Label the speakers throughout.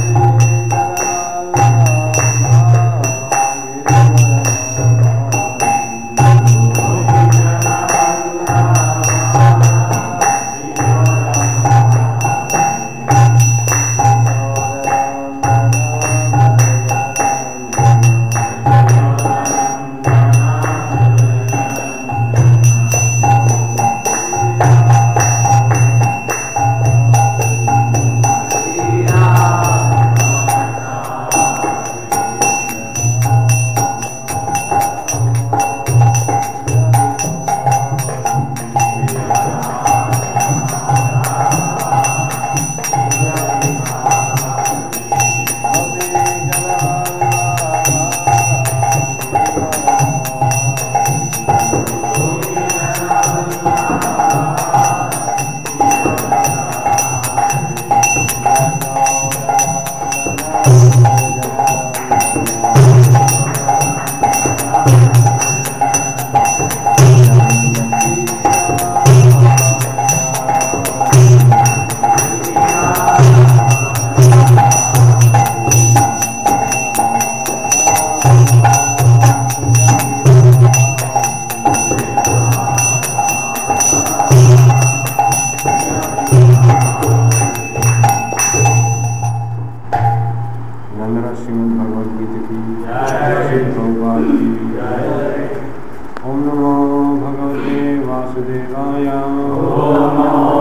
Speaker 1: नंदना श्रीमद भगवद गीता की श्री प्रभुपाद की ओम नमो भगवते वासुदेवाय ओम नमो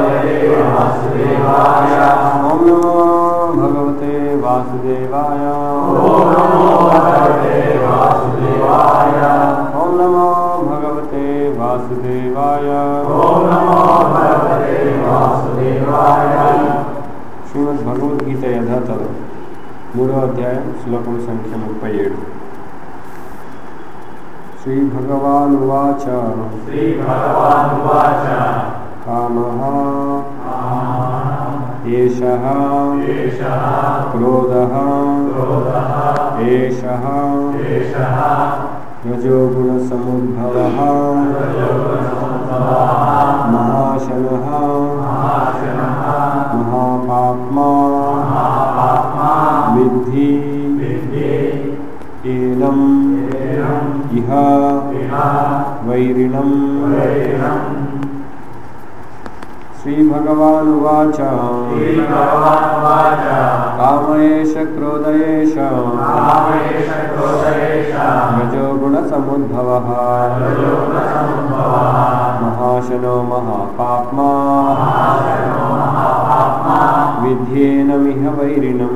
Speaker 1: भगवते वासुदेवाय ओम नमो भगवते वासुदेवाय శ్రీమద్ భగవద్గీత యథాతథం మూడో అధ్యాయం శ్లోకం సంఖ్య ముప్పై ఏడు శ్రీ భగవాన్ ఉవాచ
Speaker 2: श्रीभगवानुवाच
Speaker 1: కామ ఏష
Speaker 2: एषः
Speaker 1: క్రోధ
Speaker 2: क्रोधः
Speaker 1: ఏష
Speaker 2: एषः
Speaker 1: రజోగుణ సముద్భవ మహాశన
Speaker 2: महाशनः
Speaker 1: మహాపాత్మా
Speaker 2: महापात्मा
Speaker 1: విద్ధి
Speaker 2: विद्धि
Speaker 1: ఏనం
Speaker 2: एनं
Speaker 1: ఇహ
Speaker 2: इह
Speaker 1: వైరిణం
Speaker 2: वैरिणम्
Speaker 1: శ్రీభగవానువాచ
Speaker 2: श्रीभगवानुवाच
Speaker 1: కామయేష క్రోధయేష
Speaker 2: कामएष क्रोधएष
Speaker 1: రజోగుణ సముద్భవ
Speaker 2: रजोगुणसमुद्भवः
Speaker 1: మహాశనో మహాపాప్మా
Speaker 2: महाशनो महापाप्मा
Speaker 1: విధ్యేనమిహ వైరిణం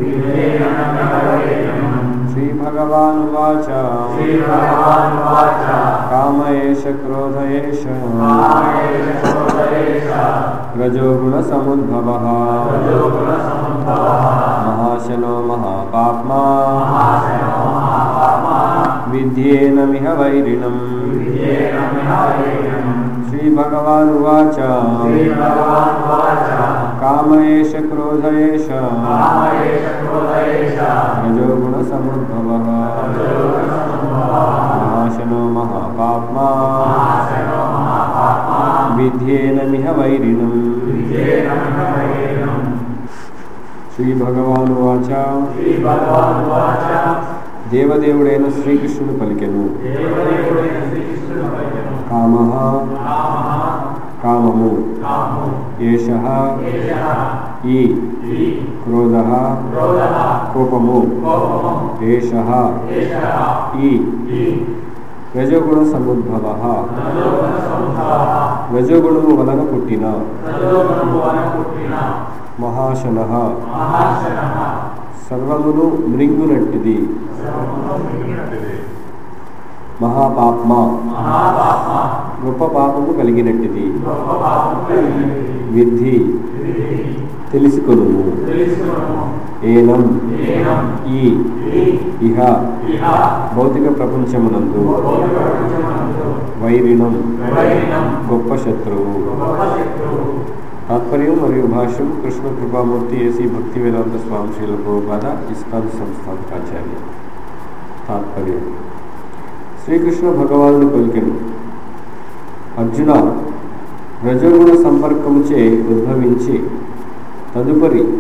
Speaker 1: శ్రీభగవానువాచ
Speaker 2: श्रीभगवानुवाच
Speaker 1: కామయేష క్రోధయేష
Speaker 2: कामएष क्रोधएष
Speaker 1: రజోగుణ సముద్భవ
Speaker 2: रजोगुणसमुद्भवः
Speaker 1: మహాశనో మహాపాప్మా
Speaker 2: महाशनो महापाप्मा
Speaker 1: విధ్యేనమిహ వైరిణం
Speaker 2: विद्येनमिह वैरिणम्
Speaker 1: శ్రీభగవానువాచ
Speaker 2: श्रीभगवानुवाच
Speaker 1: కామయేష క్రోధయేష
Speaker 2: कामएष क्रोधएष
Speaker 1: రజోగుణ సముద్భవ
Speaker 2: रजोगुणसमुद्भवः
Speaker 1: మహాశనో మహాపాప్మా
Speaker 2: महाशनो महापाप्मा
Speaker 1: విధ్యేనమిహ వైరిణం
Speaker 2: विद्येनमिह वैरिणम्
Speaker 1: శ్రీభగవానువాచ
Speaker 2: श्रीभगवानुवाच
Speaker 1: దేవదేవుడైన శ్రీకృష్ణుడు పలికెను
Speaker 2: देवदेवुडैన श्रीकृष्णुడు పలికెను
Speaker 1: కామ
Speaker 2: కామః
Speaker 1: కామము
Speaker 2: కామో
Speaker 1: ఏష
Speaker 2: ఏషః
Speaker 1: ఈ
Speaker 2: ఈ
Speaker 1: క్రోధ
Speaker 2: క్రోధః
Speaker 1: కోపము
Speaker 2: కోపము
Speaker 1: ఏష
Speaker 2: ఏషః
Speaker 1: ఈ
Speaker 2: ఈ
Speaker 1: రజోగుణ సముద్భవ
Speaker 2: రజోగుణసముద్భవः
Speaker 1: రజోగుణము వలన పుట్టిన
Speaker 2: రజోగుణము వలన పుట్టిన
Speaker 1: మహాశన
Speaker 2: మహాశనః
Speaker 1: సర్వమును మృంగునట్టిది
Speaker 2: సర్వమును మిగిలినటిది.
Speaker 1: మహాపాప్మ
Speaker 2: మహాపాప్మ
Speaker 1: గొప్ప పాపము కలిగినట్టిది
Speaker 2: గొప్ప పాపము కలిగినది.
Speaker 1: విద్ధి
Speaker 2: ఇది
Speaker 1: తెలుసుకొనుము
Speaker 2: తెలుసుకొనుము.
Speaker 1: ఏనం
Speaker 2: ఏనం
Speaker 1: ఈ
Speaker 2: ఈ
Speaker 1: ఇహ
Speaker 2: ఇహ
Speaker 1: భౌతిక ప్రపంచమునందు
Speaker 2: భౌతిక ప్రపంచమందు
Speaker 1: వైరిణం
Speaker 2: వైరిణం
Speaker 1: గొప్ప శత్రువు
Speaker 2: గొప్ప శత్రువు
Speaker 1: తాత్పర్యం మరియు భాష్యం కృష్ణ కృపామూర్తి ఏసీ భక్తి వేదాంత స్వామి శ్రీల ప్రభుపాద ఇస్కాన్ సంస్థాపకాచార్య తాత్పర్యం శ్రీకృష్ణ భగవానుడు పలికెను అర్జున రజోగుణ సంపర్కముచే ఉద్భవించి తదుపరి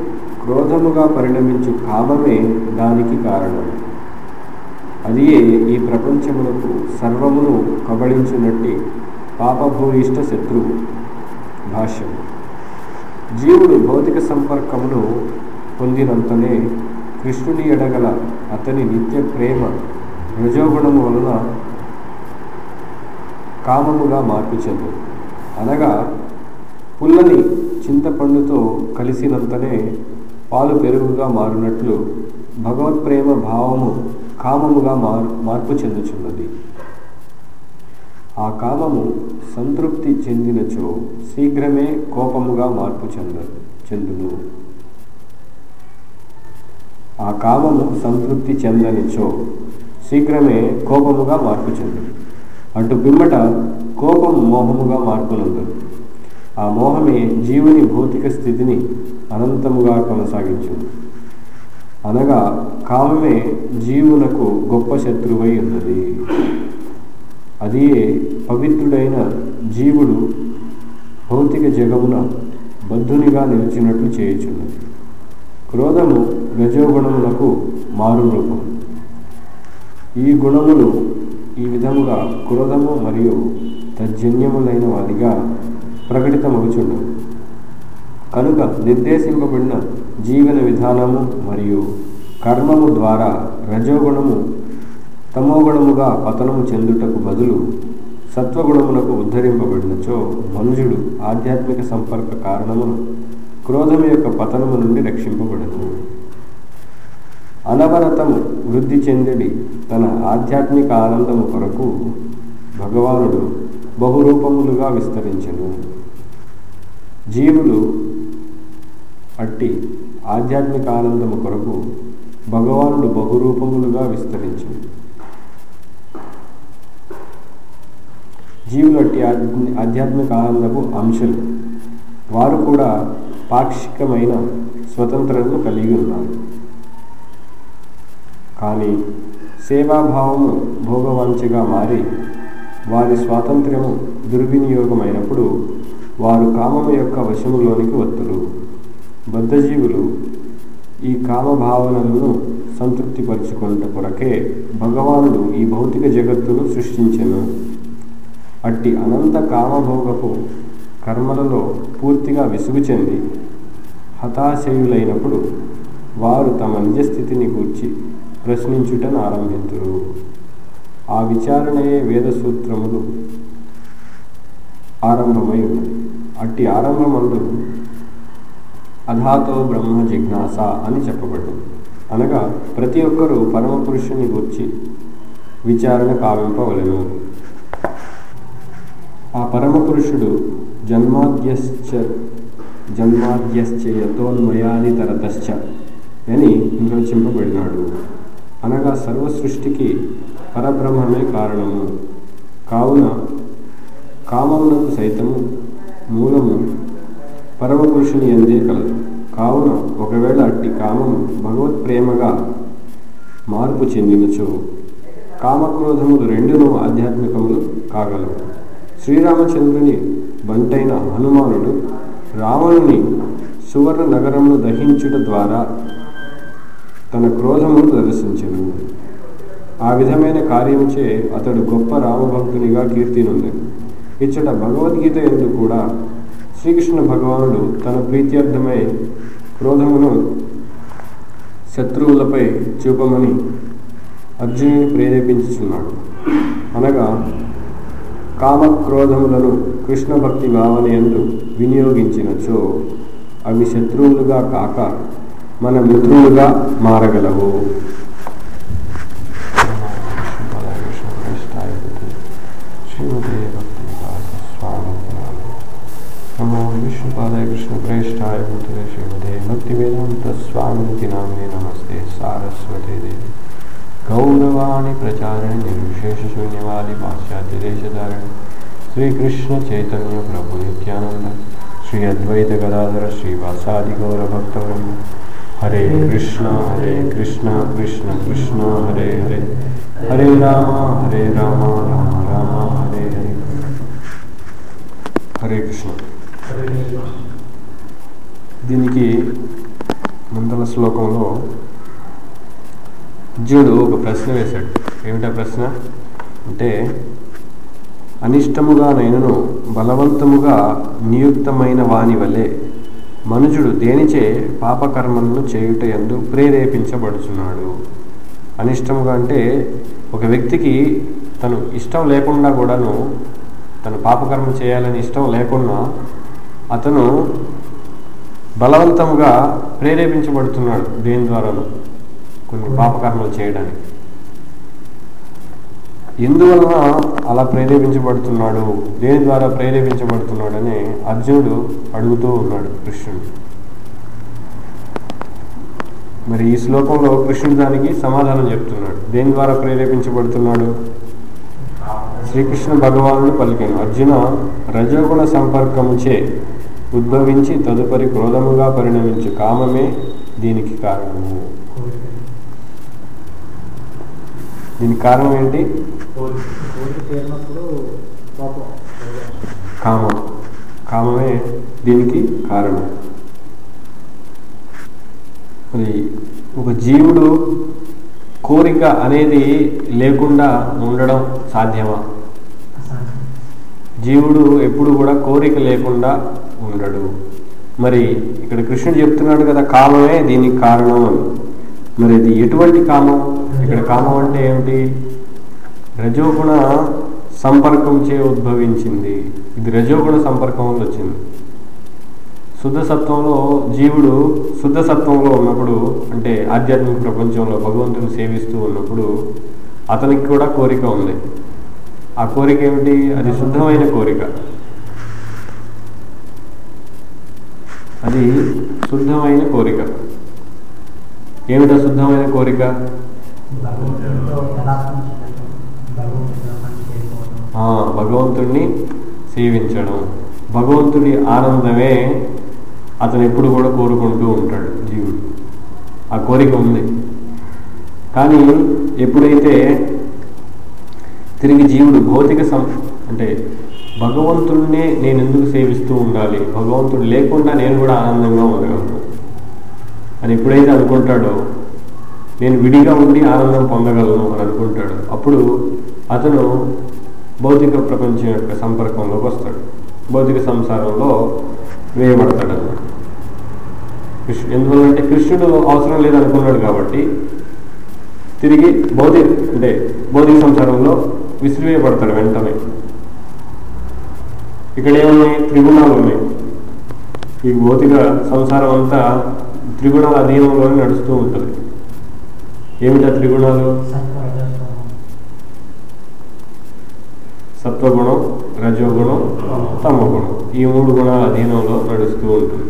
Speaker 1: క్రోధముగా పరిణమించు కామమే దానికి కారణం అది ఈ ప్రపంచమునకు సర్వమును కబళించునట్టి పాపభూయిష్ట శత్రువు భాష్యం జీవుడు భౌతిక సంపర్కమును పొందినంతనే కృష్ణుని ఎడగల అతని నిత్య ప్రేమ రజోగుణము వలన కామముగా మార్పు చెందు అనగా పుల్లని చింతపండుతో కలిసినంతనే పాలు పెరుగుగా మారినట్లు భగవత్ప్రేమ భావము కామముగా మార్ మార్పు చెందుచున్నది ఆ కామము సంతృప్తి చెందినచో శీఘ్రమే కోపముగా మార్పు చెంద చెందును ఆ కామము సంతృప్తి చెందనిచో శీఘ్రమే కోపముగా మార్పు చెందు అటు పిమ్మట కోపం మోహముగా మార్పునందు ఆ మోహమే జీవుని భౌతిక స్థితిని అనంతముగా కొనసాగించింది అనగా కామమే జీవునకు గొప్ప శత్రువై ఉన్నది అదియే పవిత్రుడైన జీవుడు భౌతిక జగమున బద్ధునిగా నిలిచినట్లు చేయుచున్నది క్రోధము రజోగుణములకు మారు రూపం ఈ గుణములు ఈ విధముగా క్రోధము మరియు తజ్జన్యములైన వాదిగా ప్రకటితమవుచుండవు కనుక నిర్దేశింపబడిన జీవన విధానము మరియు కర్మము ద్వారా రజోగుణము తమోగుణముగా పతనము చెందుటకు బదులు సత్వగుణమునకు ఉద్ధరింపబడినచో మనుజుడు ఆధ్యాత్మిక సంపర్క కారణమును క్రోధము యొక్క పతనము నుండి రక్షింపబడను అనవరతము వృద్ధి చెందిడి తన ఆధ్యాత్మిక ఆనందము కొరకు భగవానుడు బహురూపములుగా విస్తరించను జీవులు అట్టి ఆధ్యాత్మిక ఆనందము కొరకు భగవానుడు బహురూపములుగా విస్తరించను జీవులు అట్టి ఆధ్య- ఆధ్యాత్మిక ఆనందపు అంశలు వారు కూడా పాక్షికమైన స్వతంత్రతను కలిగి ఉన్నారు కానీ సేవాభావము భోగవాంఛగా మారి వారి స్వాతంత్ర్యము దుర్వినియోగమైనప్పుడు వారు కామము యొక్క వశములోనికి వత్తురు బద్ధజీవులు ఈ కామభావనలను సంతృప్తిపరచుకొనుట కొరకే భగవానుడు ఈ భౌతిక జగత్తును సృష్టించెను అట్టి అనంత కామభోగపు కర్మలలో పూర్తిగా విసుగు చెంది హతాశయులైనప్పుడు వారు తమ నిజస్థితిని గూర్చి ప్రశ్నించుటను ఆరంభింతురు ఆ విచారణయే వేద సూత్రములు ఆరంభమై ఉన్నది అట్టి ఆరంభమందు అధాతో బ్రహ్మ జిజ్ఞాస అని చెప్పబడింది అనగా ప్రతి ఒక్కరూ పరమపురుషుని గూర్చి విచారణ కావింపవలెను ఆ పరమపురుషుడు జన్మాద్యశ్చ జన్మాద్యశ్చ యతోన్మయాదితరతశ్చ అని నిర్వచింపబడినాడు అనగా సర్వ సృష్టికి పరబ్రహ్మమే కారణము కావున కామమునకు సైతము మూలము పరమపురుషుని ఎందే కలదు కావున ఒకవేళ అట్టి కామము భగవత్ ప్రేమగా మార్పు చెందినచో కామక్రోధములు రెండును ఆధ్యాత్మికములు కాగలవు శ్రీరామచంద్రుని బంటైన హనుమానుడు రావణుని సువర్ణ నగరమును దహించుట ద్వారా తన క్రోధమును ప్రదర్శించను ఆ విధమైన కార్యముచే అతడు గొప్ప రామభక్తునిగా కీర్తినుంది ఇచ్చట భగవద్గీత ఎందు కూడా శ్రీకృష్ణ భగవానుడు తన ప్రీత్యర్థమై క్రోధమును శత్రువులపై చూపమని అర్జునుని ప్రేరేపించుచున్నాడు అనగా కామక్రోధములను కృష్ణ భక్తి భావనయందు వినియోగించినచో అవి శత్రువులుగా కాక మన మిత్రులుగా మారగలవు నమో విష్ణుపాదాయ కృష్ణ ప్రేష్టాయ భూతలే శ్రీమతే భక్తి వేదాంత స్వామితి నామినే నమస్తే సారస్వతే దేవి గౌరవాణి ప్రచారణి నిర్విశేష శూన్యవాది పాశ్చాత్య దేశధారణి శ్రీకృష్ణ చైతన్య ప్రభు నిత్యానంద శ్రీ అద్వైత గదాధర శ్రీవాసాది గౌరభక్తవృంద హరే కృష్ణ హరే కృష్ణ కృష్ణ కృష్ణ హరే హరే హరే రామ హరే రామ రామ రామ హరే హరే హరే కృష్ణ దీనికి ముందల శ్లోకంలో అర్జునుడు ఒక ప్రశ్న వేశాడు ఏమిటా ప్రశ్న అంటే అనిష్టముగా నేనును బలవంతముగా నియుక్తమైన వాని వలె మనుజుడు దేనిచే పాపకర్మలను చేయుట ఎందు ప్రేరేపించబడుచున్నాడు అనిష్టముగా అంటే ఒక వ్యక్తికి తను ఇష్టం లేకుండా కూడాను తను పాపకర్మ చేయాలని ఇష్టం లేకుండా అతను బలవంతముగా ప్రేరేపించబడుతున్నాడు దేని ద్వారాను కొన్ని పాపకర్మలు చేయడానికి ఎందువలన అలా ప్రేరేపించబడుతున్నాడు దేని ద్వారా ప్రేరేపించబడుతున్నాడని అర్జునుడు అడుగుతూ ఉన్నాడు కృష్ణుడు మరి ఈ శ్లోకంలో కృష్ణుడు దానికి సమాధానం చెప్తున్నాడు దేని ద్వారా ప్రేరేపించబడుతున్నాడు శ్రీకృష్ణ భగవానుడు పలికాను అర్జున రజోగుణ సంపర్కముచే ఉద్భవించి తదుపరి క్రోధముగా పరిణమించు కామమే దీనికి కారణము దీనికి కారణం ఏంటి
Speaker 3: కోరిక చేరినప్పుడు పాపం
Speaker 1: కామం కామమే దీనికి కారణం మరి ఒక జీవుడు కోరిక అనేది లేకుండా ఉండడం సాధ్యమా జీవుడు ఎప్పుడు కూడా కోరిక లేకుండా ఉండడు మరి ఇక్కడ కృష్ణుడు చెప్తున్నాడు కదా కామమే దీనికి కారణం అని మరి ఇది ఎటువంటి కామం ఇక్కడ కామం అంటే ఏమిటి రజోగుణ సంపర్కం చే ఉద్భవించింది ఇది రజోగుణ సంపర్కం వల్ల వచ్చింది శుద్ధ సత్వంలో జీవుడు శుద్ధ సత్వంలో ఉన్నప్పుడు అంటే ఆధ్యాత్మిక ప్రపంచంలో భగవంతుని సేవిస్తూ ఉన్నప్పుడు అతనికి కూడా కోరిక ఉంది ఆ కోరిక ఏమిటి అది శుద్ధమైన కోరిక అది శుద్ధమైన కోరిక ఏమిటా శుద్ధమైన కోరిక
Speaker 3: భగవంతుడితో యథార్థం చేయడం భగవంతుడితో పని చేయకపోవడం
Speaker 1: ఆ, భగవంతుడిని సేవించడం భగవంతుడి ఆనందమే అతను ఎప్పుడు కూడా కోరుకుంటూ ఉంటాడు జీవుడు ఆ కోరిక ఉంది కానీ ఎప్పుడైతే తిరిగి జీవుడు భౌతిక సం అంటే భగవంతుడినే నేను ఎందుకు సేవిస్తూ ఉండాలి భగవంతుడు లేకుండా నేను కూడా ఆనందంగా ఉండగలను అని ఎప్పుడైతే అనుకుంటాడో నేను విడిగా ఉండి ఆనందం పొందగలను అని అనుకుంటాడు అప్పుడు అతను భౌతిక ప్రపంచం యొక్క సంపర్కంలోకి వస్తాడు భౌతిక సంసారంలో వేయబడతాడు అన్నమాట కృష్ణ ఎందువల్లంటే కృష్ణుడు అవసరం లేదనుకున్నాడు కాబట్టి తిరిగి భౌతిక అంటే భౌతిక సంసారంలో విసిరివేయబడతాడు వెంటనే ఇక్కడ ఏమున్నాయి త్రిగుణాలు ఉన్నాయి ఈ భౌతిక సంసారం అంతా త్రిగుణాల అధీనంలోనే నడుస్తూ ఉంటుంది ఏమిటా త్రిగుణాలు
Speaker 3: సత్వరజస్తమం
Speaker 1: సత్వగుణం రజోగుణం తమగుణం ఈ మూడు గుణాల అధీనంలో నడుస్తూ ఉంటుంది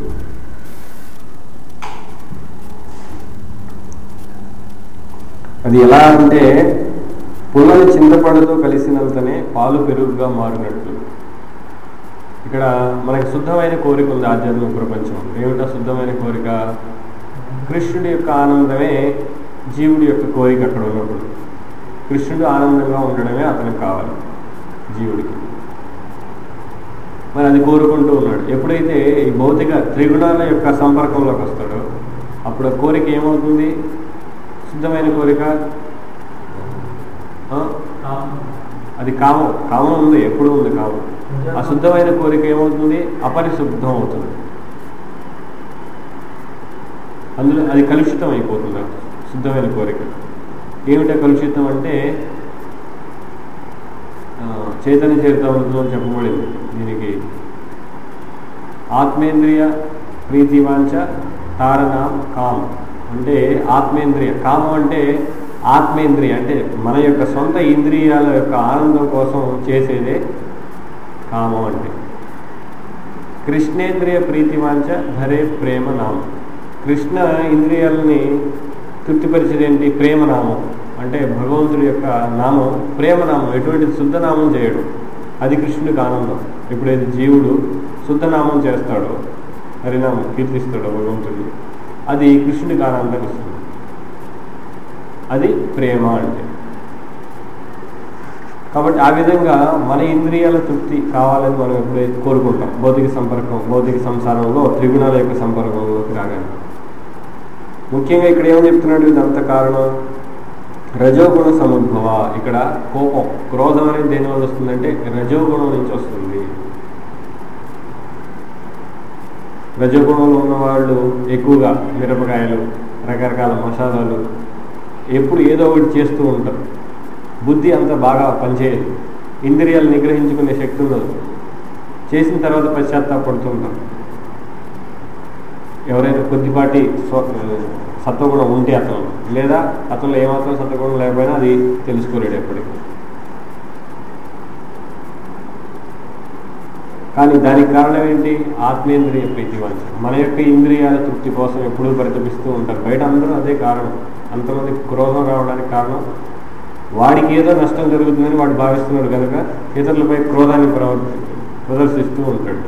Speaker 1: అది ఎలా అంటే పుల్లని చింతపండుతో కలిసినంతనే పాలు పెరుగుగా మారినట్లు ఇక్కడ మనకి శుద్ధమైన కోరిక ఉంది ఆధ్యాత్మిక ప్రపంచం ఏమిటా శుద్ధమైన కోరిక కృష్ణుడి యొక్క ఆనందమే జీవుడి యొక్క కోరిక అక్కడ ఉన్నప్పుడు కృష్ణుడు ఆనందంగా ఉండడమే అతనికి కావాలి జీవుడికి మరి అది కోరుకుంటూ ఉన్నాడు ఎప్పుడైతే ఈ భౌతిక త్రిగుణాల యొక్క సంపర్కంలోకి వస్తాడో అప్పుడు ఆ కోరిక ఏమవుతుంది శుద్ధమైన కోరిక ఆ? అది కామం కామం ఉంది ఎప్పుడు ఉంది కామం ఆ శుద్ధమైన కోరిక ఏమవుతుంది అపరిశుద్ధం అవుతుంది అందులో అది కలుషితం అయిపోతుంది ఆ శుద్ధమైన కోరిక ఏమిటా కలుషితం అంటే ఆ, చైతన్య చరితామృతంలో చెప్పబడింది దీనికి ఆత్మేంద్రియ ప్రీతివాంచ తారణ కామ్ అంటే ఆత్మేంద్రియ కామం అంటే ఆత్మేంద్రియ అంటే మన యొక్క సొంత ఇంద్రియాల యొక్క ఆనందం కోసం చేసేదే కామం అంటే కృష్ణేంద్రియ ప్రీతివాంచ ధరే ప్రేమ నామం కృష్ణ ఇంద్రియాలని తృప్తిపరిచేదేంటి ప్రేమనామం అంటే భగవంతుడి యొక్క నామం ప్రేమనామం ఎటువంటి శుద్ధనామం చేయడం అది కృష్ణుడికి ఆనందం ఎప్పుడైతే జీవుడు శుద్ధనామం చేస్తాడో హరినామం కీర్తిస్తాడో భగవంతుడిని అది కృష్ణుడికి ఆనందం ఇస్తుంది అది ప్రేమ అంటే కాబట్టి ఆ విధంగా మన ఇంద్రియాల తృప్తి కావాలని మనం ఎప్పుడైతే కోరుకుంటాం భౌతిక సంపర్కం భౌతిక సంసారంలో త్రిగుణాల యొక్క సంపర్కంలోకి రాగానే ముఖ్యంగా ఇక్కడ ఏమని చెప్తున్నాడు ఇదంత కారణం రజోగుణ సముద్భవ ఇక్కడ కోపం క్రోధం అనేది దేని వల్ల వస్తుందంటే రజోగుణం నుంచి వస్తుంది రజోగుణంలో ఉన్న వాళ్ళు ఎక్కువగా మిరపకాయలు రకరకాల మసాలాలు ఎప్పుడు ఏదో ఒకటి చేస్తూ ఉంటారు బుద్ధి అంత బాగా పనిచేయదు ఇంద్రియాలు నిగ్రహించుకునే శక్తి ఉండదు చేసిన తర్వాత పశ్చాత్తాపడుతుంటారు ఎవరైనా కొద్దిపాటి స్వ సత్వగుణం ఉంటే అతను లేదా అతను ఏమాత్రం సత్వగుణం లేకపోయినా అది తెలుసుకోలేడు ఎప్పటికీ కానీ దానికి కారణం ఏంటి ఆత్మేంద్రియ ప్రీతి వాంఛ మన యొక్క ఇంద్రియాల తృప్తి కోసం ఎప్పుడూ పరితపిస్తూ ఉంటారు బయట అందరూ అదే కారణం అంతమంది క్రోధం రావడానికి కారణం వాడికి ఏదో నష్టం జరుగుతుందని వాడు భావిస్తున్నాడు కనుక ఇతరులపై క్రోధాన్ని ప్రవర్తి ప్రదర్శిస్తూ ఉంటాడు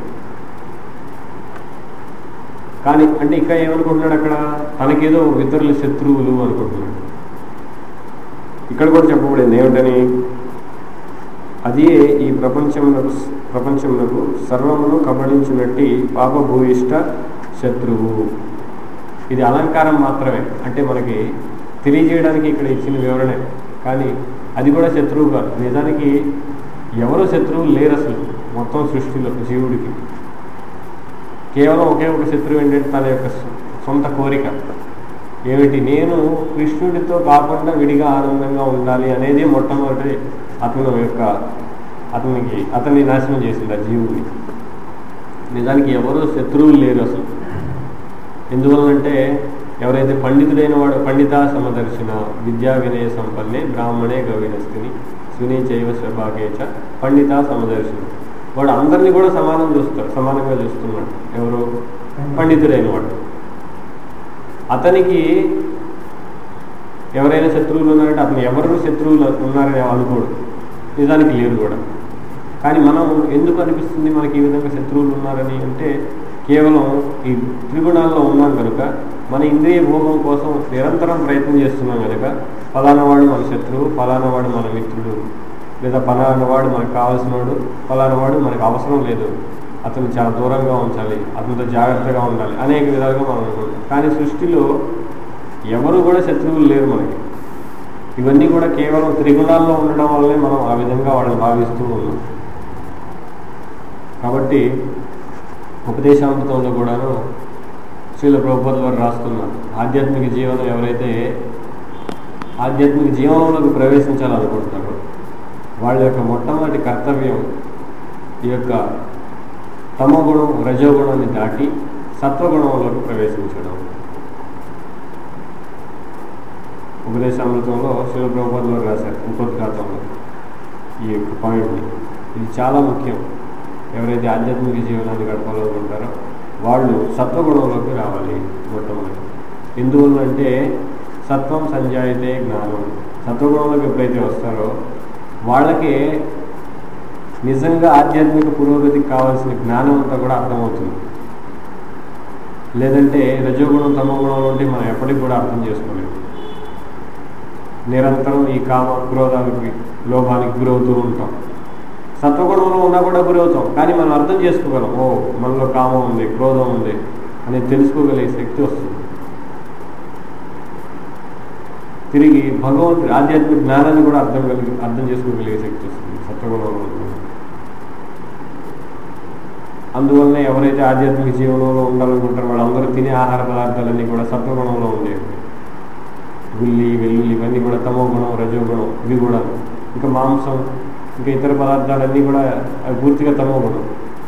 Speaker 1: కానీ అంటే ఇంకా ఏమనుకుంటున్నాడు అక్కడ తనకేదో ఇతరుల శత్రువులు అనుకుంటున్నాడు ఇక్కడ కూడా చెప్పబడింది ఏమిటని అది ఈ ప్రపంచమునకు ప్రపంచమునకు సర్వమును కబళించినట్టి పాపభూయిష్ట శత్రువు ఇది అలంకారం మాత్రమే అంటే మనకి తెలియజేయడానికి ఇక్కడ ఇచ్చిన వివరణే కానీ అది కూడా శత్రువు కాదు నిజానికి ఎవరు శత్రువు లేరు అసలు మొత్తం సృష్టిలో జీవుడికి కేవలం ఒకే ఒక శత్రువు ఏంటంటే తన యొక్క సొంత కోరిక ఏమిటి నేను కృష్ణుడితో కాకుండా విడిగా ఆనందంగా ఉండాలి అనేది మొట్టమొదటి అతను యొక్క అతనికి అతన్ని నాశనం చేసింది ఆ జీవుడిని నిజానికి ఎవరు శత్రువులు లేరు అసలు ఎందువల్లంటే ఎవరైతే పండితుడైన వాడు పండిత సమదర్శన విద్యా వినయ సంపన్నే బ్రాహ్మణే గవినస్తిని సునీ చైవ స్వభాగేచ పండిత సమదర్శన వాడు అందరినీ కూడా సమానం చూస్తాడు సమానంగా చూస్తున్నాడు ఎవరు పండితుడైన వాడు అతనికి ఎవరైనా శత్రువులు ఉన్నారంటే అతను ఎవరు శత్రువులు ఉన్నారని అనుకోడు నిజానికి లేరు కూడా కానీ మనం ఎందుకు అనిపిస్తుంది మనకి ఈ విధంగా శత్రువులు ఉన్నారని అంటే కేవలం ఈ త్రిగుణాల్లో ఉన్నాం కనుక మన ఇంద్రియ భోగం కోసం నిరంతరం ప్రయత్నం చేస్తున్నాం కనుక ఫలానా వాడు మన శత్రువు ఫలానా వాడు మన మిత్రుడు లేదా ఫలానా వాడు మనకు కావాల్సిన వాడు ఫలానా వాడు మనకు అవసరం లేదు అతను చాలా దూరంగా ఉంచాలి అతనితో జాగ్రత్తగా ఉండాలి అనేక విధాలుగా మనం అనుకుంటాం కానీ సృష్టిలో ఎవరు కూడా శత్రువులు లేరు మనకి ఇవన్నీ కూడా కేవలం త్రిగుణాల్లో ఉండడం వల్లే మనం ఆ విధంగా వాళ్ళని భావిస్తూ ఉన్నాం కాబట్టి ఉపదేశామృతంలో కూడాను శ్రీల ప్రభుత్వ వారు రాస్తున్నారు ఆధ్యాత్మిక జీవనం ఎవరైతే ఆధ్యాత్మిక జీవనంలోకి ప్రవేశించాలనుకుంటున్నారో వాళ్ళ యొక్క మొట్టమొదటి కర్తవ్యం ఈ యొక్క తమోగుణం రజోగుణాన్ని దాటి సత్వగుణంలోకి ప్రవేశించడం ఉపదేశామృతంలో శివప్రభుత్వంలో రాశారు ఉపోద్ఘాతంలో ఈ యొక్క పాయింట్ని ఇది చాలా ముఖ్యం ఎవరైతే ఆధ్యాత్మిక జీవనాన్ని గడపాలనుకుంటారో వాళ్ళు సత్వగుణంలోకి రావాలి మొట్టమొదటి ఎందువల్లంటే సత్వం సంజాయితే జ్ఞానం సత్వగుణంలోకి ఎప్పుడైతే వస్తారో వాళ్ళకి నిజంగా ఆధ్యాత్మిక పురోగతికి కావాల్సిన జ్ఞానం అంతా కూడా అర్థమవుతుంది లేదంటే రజోగుణం తమోగుణంలో ఉంటే మనం ఎప్పటికి కూడా అర్థం చేసుకోలేము నిరంతరం ఈ కామ క్రోధానికి లోభానికి గురవుతూ ఉంటాం సత్వగుణంలో ఉన్నా కూడా గురవుతాం కానీ మనం అర్థం చేసుకోగలం ఓ మనలో కామం ఉంది క్రోధం ఉంది అనేది తెలుసుకోగలిగే శక్తి వస్తుంది తిరిగి భగవంతుడి ఆధ్యాత్మిక జ్ఞానాన్ని కూడా అర్థం కలిగి అర్థం చేసుకోగలిగే శక్తి వస్తుంది సత్వగుణంలో ఉంటుంది అందువల్లనే ఎవరైతే ఆధ్యాత్మిక జీవనంలో ఉండాలనుకుంటారో వాళ్ళందరూ తినే ఆహార పదార్థాలన్నీ కూడా సత్వగుణంలో ఉండేవి ఉల్లి వెల్లుల్లి ఇవన్నీ కూడా తమో గుణం రజోగుణం ఇవి కూడా ఇంకా మాంసం ఇంకా ఇతర పదార్థాలన్నీ కూడా అవి పూర్తిగా తమో గుణం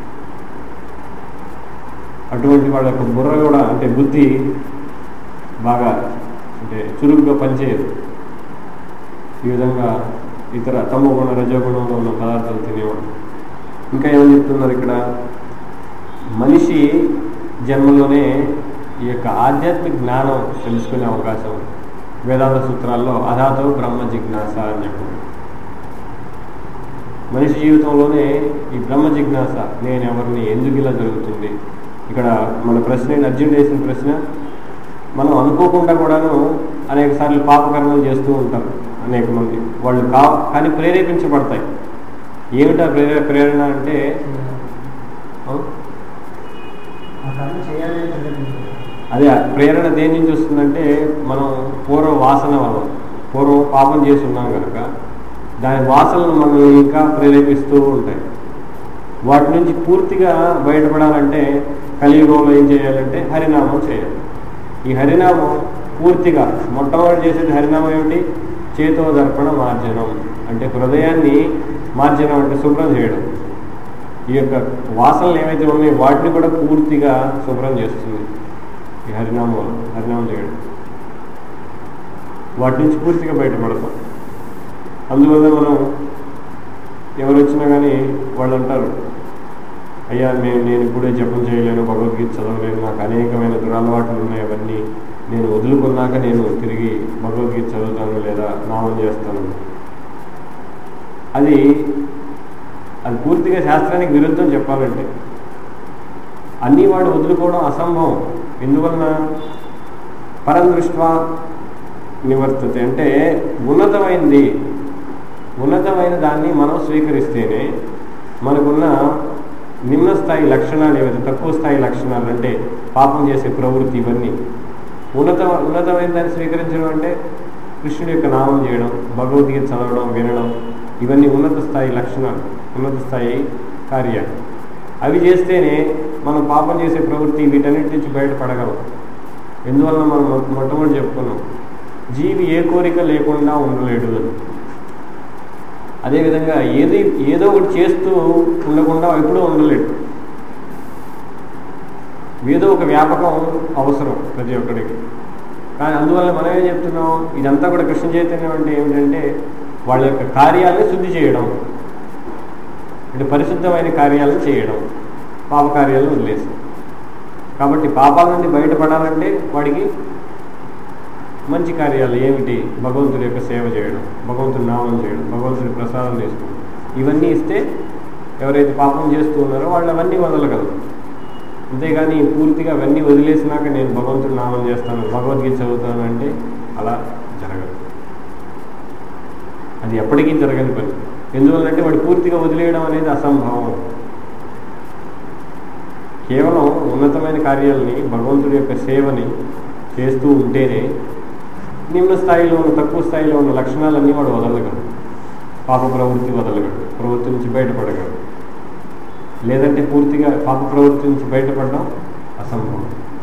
Speaker 1: అటువంటి వాళ్ళ యొక్క బుర్ర కూడా అంటే బుద్ధి బాగా అంటే చురుగ్గా పనిచేయదు ఈ విధంగా ఇతర తమో గుణ రజోగుణంలో ఉన్న పదార్థాలు తినేవాడు ఇంకా ఏమని చెప్తున్నారు ఇక్కడ మనిషి జన్మలోనే ఈ యొక్క ఆధ్యాత్మిక జ్ఞానం తెలుసుకునే అవకాశం ఉంది వేదాంత సూత్రాల్లో అధాతో బ్రహ్మ జిజ్ఞాస అని చెప్పారు మనిషి జీవితంలోనే ఈ బ్రహ్మ జిజ్ఞాస నేను ఎవరిని ఎందుకు ఇలా జరుగుతుంది ఇక్కడ మన ప్రశ్న ఏంటి అర్జున్ వేసిన ప్రశ్న మనం అనుకోకుండా కూడాను అనేక సార్లు పాపకర్మలు చేస్తూ ఉంటారు అనేక మంది వాళ్ళు కా కానీ ప్రేరేపించబడతాయి ఏమిటా ప్రేరే ప్రేరణ అంటే ఆ?
Speaker 3: ఆ కర్మ చేయాలి అని సంకల్పించారు
Speaker 1: అదే ప్రేరణ దేని నుంచి వస్తుందంటే మనం పూర్వ వాసన వల్ల పూర్వం పాపం చేసి ఉన్నాం కనుక దాని వాసనలు మనం ఇంకా ప్రేరేపిస్తూ ఉంటాయి వాటి నుంచి పూర్తిగా బయటపడాలంటే కలియుగంలో ఏం చేయాలంటే హరినామం చేయాలి ఈ హరినామం పూర్తిగా మొట్టమొదటి చేసేది హరినామం ఏమిటి చేతో దర్పణ మార్జనం అంటే హృదయాన్ని మార్జనం అంటే శుభ్రం చేయడం ఈ యొక్క వాసనలు ఏవైతే ఉన్నాయో వాటిని కూడా పూర్తిగా శుభ్రం చేస్తుంది ఈ హరినామం హరినామం చేయడం వాటి నుంచి పూర్తిగా బయటపడతాం అందువల్ల మనం ఎవరు వచ్చినా కానీ వాళ్ళు అంటారు అయ్యా మేము నేను ఇప్పుడే జపం చేయలేను భగవద్గీత చదవలేను నాకు అనేకమైన దురలవాట్లు ఉన్నాయి అవన్నీ నేను వదులుకున్నాక నేను తిరిగి భగవద్గీత చదువుతాను లేదా నామం చేస్తాను అది అది పూర్తిగా శాస్త్రానికి విరుద్ధం చెప్పాలంటే అన్నీ వాడు వదులుకోవడం అసంభవం ఎందువలన పరం దృష్ట్వా నివర్తతే అంటే ఉన్నతమైంది ఉన్నతమైన దాన్ని మనం స్వీకరిస్తేనే మనకున్న నిమ్న స్థాయి లక్షణాలు ఏవైతే తక్కువ స్థాయి లక్షణాలు అంటే పాపం చేసే ప్రవృత్తి ఇవన్నీ ఉన్నత ఉన్నతమైన దాన్ని స్వీకరించడం అంటే కృష్ణుడి యొక్క నామం చేయడం భగవద్గీత చదవడం వినడం ఇవన్నీ ఉన్నత స్థాయి లక్షణాలు ఉన్నత స్థాయి కార్యాలు అవి చేస్తేనే మనం పాపం చేసే ప్రవృత్తి వీటన్నిటి నుంచి బయటపడగలం ఎందువలన మనం మొట్ట- మొట్టమొదటి చెప్పుకున్నాం జీవి ఏ కోరిక లేకుండా ఉండలేడు అని అదేవిధంగా ఏది ఏదో ఒకటి చేస్తూ ఉండకుండా ఎప్పుడూ ఉండలేడు ఏదో ఒక వ్యాపకం అవసరం ప్రతి ఒక్కడికి కానీ అందువల్ల మనం ఏం చెప్తున్నాం ఇదంతా కూడా కృష్ణ చైతన్యం అంటే ఏమిటంటే వాళ్ళ యొక్క కార్యాలను శుద్ధి చేయడం అంటే పరిశుద్ధమైన కార్యాలను చేయడం పాపకార్యాలను వదిలేసి కాబట్టి పాపాల నుండి బయటపడాలంటే వాడికి మంచి కార్యాలు ఏమిటి భగవంతుడి యొక్క సేవ చేయడం భగవంతుడి నామం చేయడం భగవంతుడి ప్రసాదం తీసుకోవడం ఇవన్నీ ఇస్తే ఎవరైతే పాపం చేస్తూ ఉన్నారో వాళ్ళు అవన్నీ వదలగలరు అంతేగాని పూర్తిగా అవన్నీ వదిలేసినాక నేను భగవంతుడి నామం చేస్తాను భగవద్గీత చదువుతాను అంటే అలా జరగదు అది ఎప్పటికీ జరగని పని ఎందువల్లంటే వాడు పూర్తిగా వదిలేయడం అనేది అసంభవం కేవలం ఉన్నతమైన కార్యాలని భగవంతుడి యొక్క సేవని చేస్తూ ఉంటేనే నిమ్న స్థాయిలో ఉన్న తక్కువ స్థాయిలో ఉన్న లక్షణాలన్నీ వాడు వదలగలడు పాప ప్రవృత్తి వదలగలడు ప్రవృత్తి నుంచి బయటపడగలడు లేదంటే పూర్తిగా పాప ప్రవృత్తి నుంచి బయటపడడం అసంభవం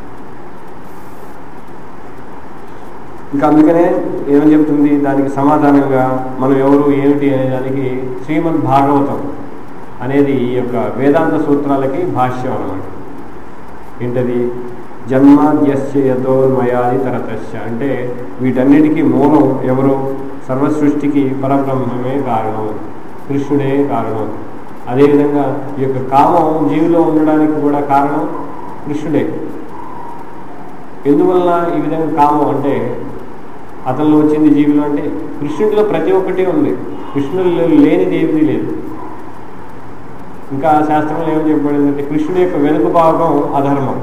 Speaker 1: ఇంకా అందుకనే ఏమని చెప్తుంది దానికి సమాధానంగా మనం ఎవరు ఏమిటి అనే దానికి శ్రీమద్ భాగవతం అనేది ఈ యొక్క వేదాంత సూత్రాలకి భాష్యం అన్నమాట ఏంటది జన్మాద్యస్య యథోన్మయాది తరతస్య అంటే వీటన్నిటికీ మూలం ఎవరు సర్వసృష్టికి పరబ్రహ్మమే కారణం కృష్ణుడే కారణం అదేవిధంగా ఈ యొక్క కామం జీవిలో ఉండడానికి కూడా కారణం కృష్ణుడే ఎందువల్ల ఈ విధంగా కామం అంటే అతనిలో వచ్చింది జీవిలో అంటే కృష్ణుడిలో ప్రతి ఒక్కటి ఉంది కృష్ణుడిలో లేనిది ఏమీ లేదు ఇంకా శాస్త్రంలో ఏమని చెప్పబడిందంటే కృష్ణుడి యొక్క వెనుక భాగం అధర్మం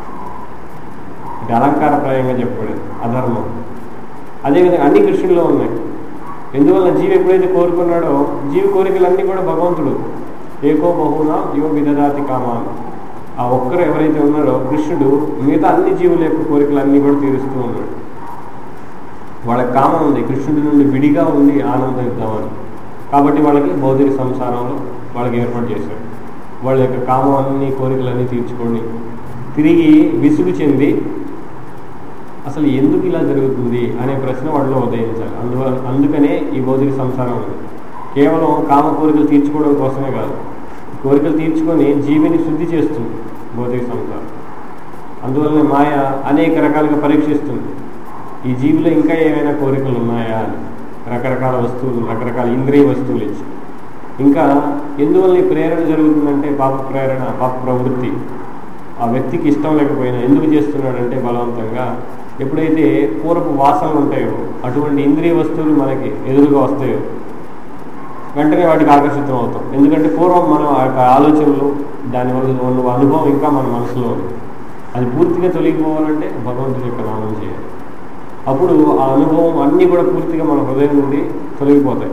Speaker 1: ఇది అలంకారప్రాయంగా చెప్పబడింది అధర్మం అదేవిధంగా అన్ని కృష్ణుడిలో ఉన్నాయి ఎందువల్ల జీవి ఎప్పుడైతే కోరుకున్నాడో జీవి కోరికలన్నీ కూడా భగవంతుడు ఏకో బహునా జీవ విదదాతి కామాన్ ఆ ఒక్కరు ఎవరైతే ఉన్నారో కృష్ణుడు మిగతా అన్ని జీవుల యొక్క కోరికలన్నీ కూడా తీరుస్తూ ఉన్నాడు వాళ్ళకి కామం ఉంది కృష్ణుడి నుండి విడిగా ఉండి ఆనందిద్దామని కాబట్టి వాళ్ళకి భౌతిక సంసారంలో వాళ్ళకి ఏర్పాటు చేశాడు వాళ్ళ యొక్క కామం అన్ని కోరికలన్నీ తీర్చుకొని తిరిగి విసుగు చెంది అసలు ఎందుకు ఇలా జరుగుతుంది అనే ప్రశ్న వాళ్ళలో ఉదయించాలి అందువల్ల అందుకనే ఈ భౌతిక సంసారం ఉంది కేవలం కామ కోరికలు తీర్చుకోవడం కోసమే కాదు కోరికలు తీర్చుకొని జీవిని శుద్ధి చేస్తుంది భౌతిక సంసారం అందువల్ల మాయ అనేక రకాలుగా పరీక్షిస్తుంది ఈ జీవిలో ఇంకా ఏమైనా కోరికలు ఉన్నాయా అని రకరకాల వస్తువులు రకరకాల ఇంద్రియ వస్తువులు ఇచ్చి ఇంకా ఎందువల్ల ఈ ప్రేరణ జరుగుతుందంటే పాప ప్రేరణ పాప ప్రవృత్తి ఆ వ్యక్తికి ఇష్టం లేకపోయినా ఎందుకు చేస్తున్నాడంటే బలవంతంగా ఎప్పుడైతే పూర్వపు వాసనలు ఉంటాయో అటువంటి ఇంద్రియ వస్తువులు మనకి ఎదురుగా వస్తాయో వెంటనే వాటికి ఆకర్షితం అవుతాం ఎందుకంటే పూర్వం మనం ఆ యొక్క ఆలోచనలు దానివల్ల ఉన్న అనుభవం ఇంకా మన మనసులో ఉంది అది పూర్తిగా తొలగిపోవాలంటే భగవంతుడి యొక్క నామం చేయాలి అప్పుడు ఆ అనుభవం అన్నీ కూడా పూర్తిగా మన హృదయం నుండి తొలగిపోతాయి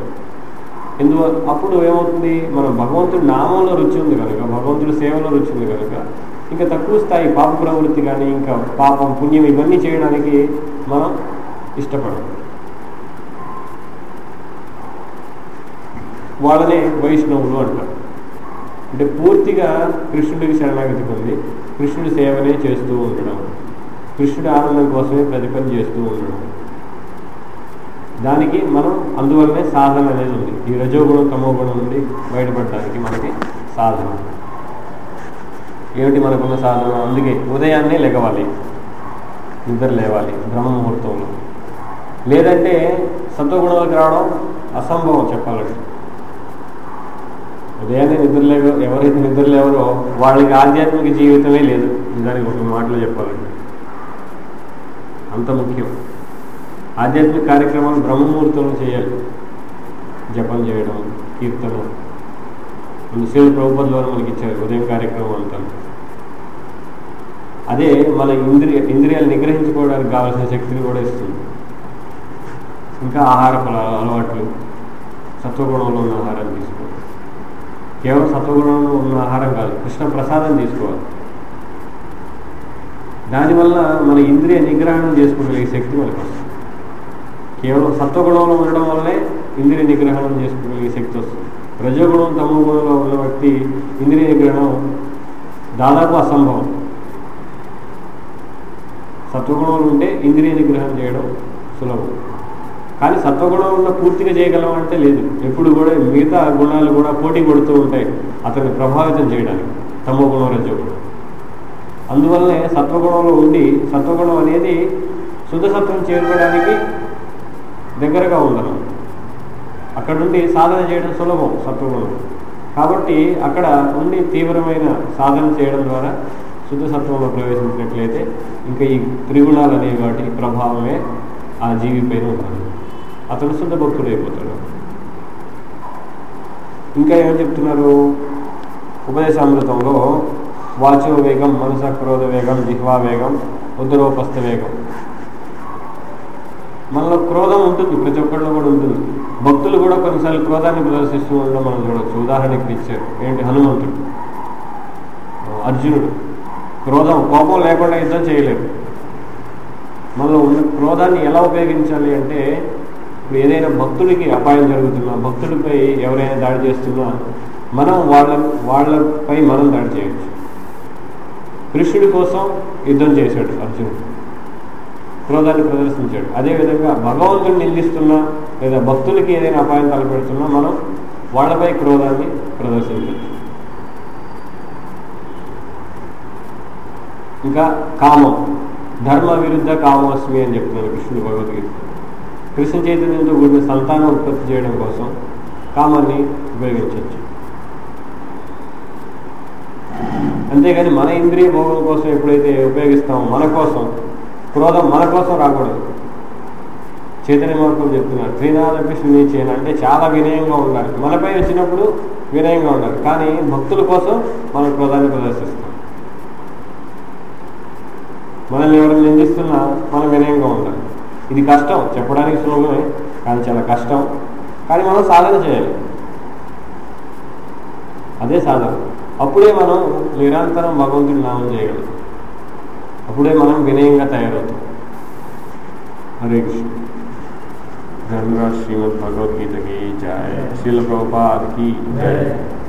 Speaker 1: ఎందువల్ల అప్పుడు ఏమవుతుంది మన భగవంతుడి నామంలో రుచి ఉంది కనుక భగవంతుడి సేవలో రుచి ఉంది కనుక ఇంకా తక్కువ స్థాయి పాప ప్రవృత్తి కానీ ఇంకా పాపం పుణ్యం ఇవన్నీ చేయడానికి మనం ఇష్టపడం వాళ్ళనే వైష్ణవులు అంటారు అంటే పూర్తిగా కృష్ణుడికి శరణాగతి పొంది కృష్ణుడి సేవనే చేస్తూ ఉండడం కృష్ణుడి ఆనందం కోసమే ప్రతి పని చేస్తూ ఉండడం దానికి మనం అందువల్లనే సాధన అనేది ఉంది ఈ రజోగుణం తమోగుణం నుండి బయటపడడానికి మనకి సాధన ఏమిటి మనకున్న సాధన అందుకే ఉదయాన్నే లెగవాలి నిద్ర లేవాలి బ్రహ్మ ముహూర్తంలో లేదంటే సత్వగుణాలకు రావడం అసంభవం చెప్పాలంటే ఉదయాన్నే నిద్ర లేవ ఎవరైతే నిద్ర లేవరో వాళ్ళకి ఆధ్యాత్మిక జీవితమే లేదు నిజానికి ఒక మాటలో చెప్పాలంటే అంత ముఖ్యం ఆధ్యాత్మిక కార్యక్రమాలు బ్రహ్మముహూర్తంలో చేయాలి జపం చేయడం కీర్తన శివ ప్రభుపదిలో మనకి ఇచ్చారు ఉదయం కార్యక్రమం అంతా అదే మన ఇంద్రియ ఇంద్రియాలు నిగ్రహించుకోవడానికి కావాల్సిన శక్తిని కూడా ఇస్తుంది ఇంకా ఆహార ఫల అలవాట్లు సత్వగుణంలో ఉన్న ఆహారం తీసుకోవాలి కేవలం సత్వగుణంలో ఉన్న ఆహారం కాదు కృష్ణ ప్రసాదం తీసుకోవాలి దానివల్ల మన ఇంద్రియ నిగ్రహణం చేసుకోగలిగే శక్తి మనకు వస్తుంది కేవలం సత్వగుణంలో ఉండడం వల్లే ఇంద్రియ నిగ్రహణం చేసుకోగలిగే శక్తి వస్తుంది రజోగుణం తమో గుణంలో ఉన్న వ్యక్తి ఇంద్రియ నిగ్రహణం దాదాపు అసంభవం సత్వగుణంలో ఉంటే ఇంద్రియ నిగ్రహం చేయడం సులభం కానీ సత్వగుణం ఉన్న పూర్తిగా చేయగలం అంటే లేదు ఎప్పుడు కూడా మిగతా గుణాలు కూడా పోటీ కొడుతూ ఉంటాయి అతన్ని ప్రభావితం చేయడానికి తమో గుణం రజోగుణం అందువల్లనే సత్వగుణంలో ఉండి సత్వగుణం అనేది శుద్ధ సత్వం చేరుకోవడానికి దగ్గరగా ఉందన్నమాట అక్కడ నుండి సాధన చేయడం సులభం సత్వగుణం కాబట్టి అక్కడ ఉండి తీవ్రమైన సాధన చేయడం ద్వారా శుద్ధ సత్వంలో ప్రవేశించినట్లయితే ఇంకా ఈ త్రిగుణాలు అనేవి వాటి ప్రభావమే ఆ జీవి పైన ఉంటుంది అతను శుద్ధ భక్తుడు అయిపోతాడు ఇంకా ఏమని చెప్తున్నారు ఉపదేశామృతంలో వాచో వేగం మనస క్రోధ వేగం జిహ్వా వేగం ఉదరోపస్థ వేగం మనలో క్రోధం ఉంటుంది ప్రతి ఒక్కళ్ళు కూడా ఉంటుంది భక్తులు కూడా కొన్నిసార్లు క్రోధాన్ని ప్రదర్శిస్తూ ఉండడం మనం చూడవచ్చు ఉదాహరణకి ఇచ్చారు ఏంటి హనుమంతుడు అర్జునుడు క్రోధం కోపం లేకుండా యుద్ధం చేయలేరు మనలో ఉన్న క్రోధాన్ని ఎలా ఉపయోగించాలి అంటే ఇప్పుడు ఏదైనా భక్తుడికి అపాయం జరుగుతున్నా భక్తుడిపై ఎవరైనా దాడి చేస్తున్నా మనం వాళ్ళ వాళ్ళపై మనం దాడి చేయొచ్చు కృష్ణుడి కోసం యుద్ధం చేశాడు అర్జునుడు క్రోధాన్ని ప్రదర్శించాడు అదేవిధంగా భగవంతుని నిందిస్తున్నా లేదా భక్తులకి ఏదైనా అపాయం తలపెడుతున్నా మనం వాళ్ళపై క్రోధాన్ని ప్రదర్శించవచ్చు ఇంకా కామం ధర్మ విరుద్ధ కామోస్మి అని చెప్తున్నారు కృష్ణుడు భగవద్గీత కృష్ణ చైతన్యంతో కూడిన సంతానం ఉత్పత్తి చేయడం కోసం కామాన్ని ఉపయోగించవచ్చు అంతేగాని మన ఇంద్రియ భోగం కోసం ఎప్పుడైతే ఉపయోగిస్తామో మన కోసం క్రోధం మన కోసం రాకూడదు చైతన్య మార్గం చెప్తున్నారు శ్రీనాథపి సునీచేన అంటే చాలా వినయంగా ఉండాలి మనపై వచ్చినప్పుడు వినయంగా ఉండాలి కానీ భక్తుల కోసం మనం క్రోధాన్ని ప్రదర్శిస్తాం మనల్ని ఎవరైనా నిందిస్తున్నా మనం వినయంగా ఉండాలి ఇది కష్టం చెప్పడానికి సులభమే కానీ చాలా కష్టం కానీ మనం సాధన చేయాలి అదే సాధన అప్పుడే మనం నిరంతరం భగవంతుడి నామం చేయగలం అప్పుడే మనం వినయంగా తయారవుతాం హరే కృష్ణ ధన్యవాद श्रीमद भगवद गीता की जय शिल प्रभुपाद की जय